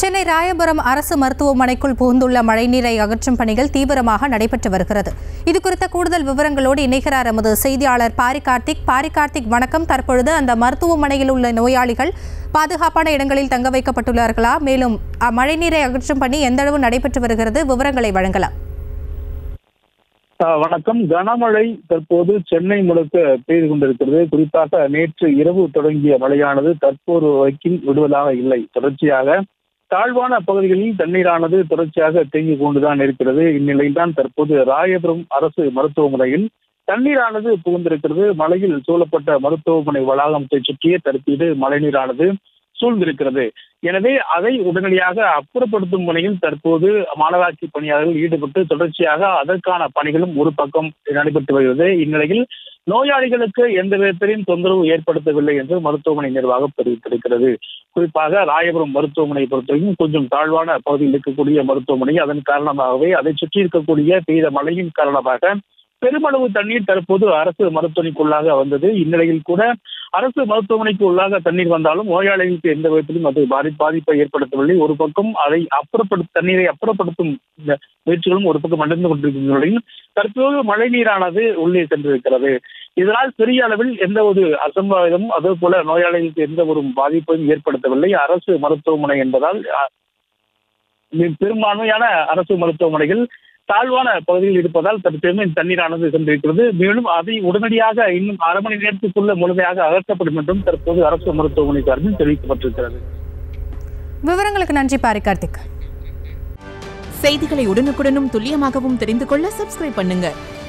சென்னை ராயபுரம் அரசு மருத்துவமனைக்குள் புகுந்துள்ள மழைநீரை அகற்றும் பணிகள் தீவிரமாக நடைபெற்று வருகிறது இது குறித்த கூடுதல் விவரங்களோடு இணைகிறார் எமது செய்தியாளர் பாரி கார்த்திக் பாரி கார்த்திக் வணக்கம் தற்பொழுது அந்த மருத்துவமனையில் உள்ள நோயாளிகள் பாதுகாப்பான இடங்களில் தங்க வைக்கப்பட்டுள்ளார்களா மேலும் அ, மழைநீரை அகற்றும் பணி எந்த அளவு நடைபெற்று வருகிறது விவரங்களை வழங்கலாம் ஆஹ் வணக்கம் கனமழை தற்போது சென்னை முழுக்க பெய்து கொண்டிருக்கிறது குறிப்பாக நேற்று இரவு தொடங்கிய மழையானது தற்போது வரைக்கும் விடுவதாக இல்லை தொடர்ச்சியாக தாழ்வான பகுதிகளில் தண்ணீரானது தொடர்ச்சியாக தேங்கிக் கொண்டுதான் இருக்கிறது இந்நிலையில்தான் தற்போது ராயபுரம் அரசு மருத்துவமனையில் தண்ணீரானது புகுந்திருக்கிறது மலையில் சூழப்பட்ட மருத்துவமனை வளாகத்தை சுற்றிய தற்போது மழைநீரானது சூழ்ந்திருக்கிறது எனவே அதை உடனடியாக அப்புறப்படுத்தும் பணியில் தற்போது மாநகராட்சி பணியாளர்கள் ஈடுபட்டு தொடர்ச்சியாக அதற்கான பணிகளும் ஒரு பக்கம் நடைபெற்று வருகிறது இந்நிலையில் நோயாளிகளுக்கு எந்த விதத்திலும் தொந்தரவு ஏற்படுத்தவில்லை என்று மருத்துவமனை நிர்வாகம் தெரிவித்திருக்கிறது குறிப்பாக ராயபுரம் மருத்துவமனை பொறுத்தவரைக்கும் கொஞ்சம் தாழ்வான பகுதியில் இருக்கக்கூடிய மருத்துவமனை அதன் காரணமாகவே அதை சுற்றி இருக்கக்கூடிய பெய்த மழையின் காரணமாக பெருமளவு தண்ணீர் தற்போது அரசு மருத்துவமனைக்குள்ளாக வந்தது இந்நிலையில் கூட அரசு மருத்துவமனைக்கு உள்ளாக தண்ணீர் வந்தாலும் நோயாளிகளுக்கு எந்த விதத்திலும் அது பாதி பாதிப்பை ஏற்படுத்தவில்லை ஒரு பக்கம் அதை அப்புறப்படுத்த தண்ணீரை அப்புறப்படுத்தும் இந்த முயற்சிகளும் ஒரு பக்கம் நடந்து கொண்டிருக்கின்ற நிலையில் தற்போது மழை நீரானது உள்ளே சென்றிருக்கிறது இதனால் பெரிய அளவில் எந்த ஒரு அசம்பாவிதமும் அதே போல நோயாளிகளுக்கு எந்த ஒரு பாதிப்பையும் ஏற்படுத்தவில்லை அரசு மருத்துவமனை என்பதால் அ, மிக பெரும்பான்மையான அரசு மருத்துவமனைகள் தாழ்வான பகுதியில் இருப்பதால் தற்போது தண்ணீரானது சென்றிருக்கிறது மேலும் அதை உடனடியாக இன்னும் அரை மணி நேரத்துக்குள்ள முழுமையாக அகற்றப்படும் என்றும் தற்போது அரசு மருத்துவமனை சார்பில் தெரிவிக்கப்பட்டிருக்கிறது விவரங்களுக்கு நன்றி பாரி கார்த்திக் செய்திகளை உடனுக்குடனும் துல்லியமாகவும் தெரிந்து கொள்ள சப்ஸ்கிரைப் பண்ணுங்க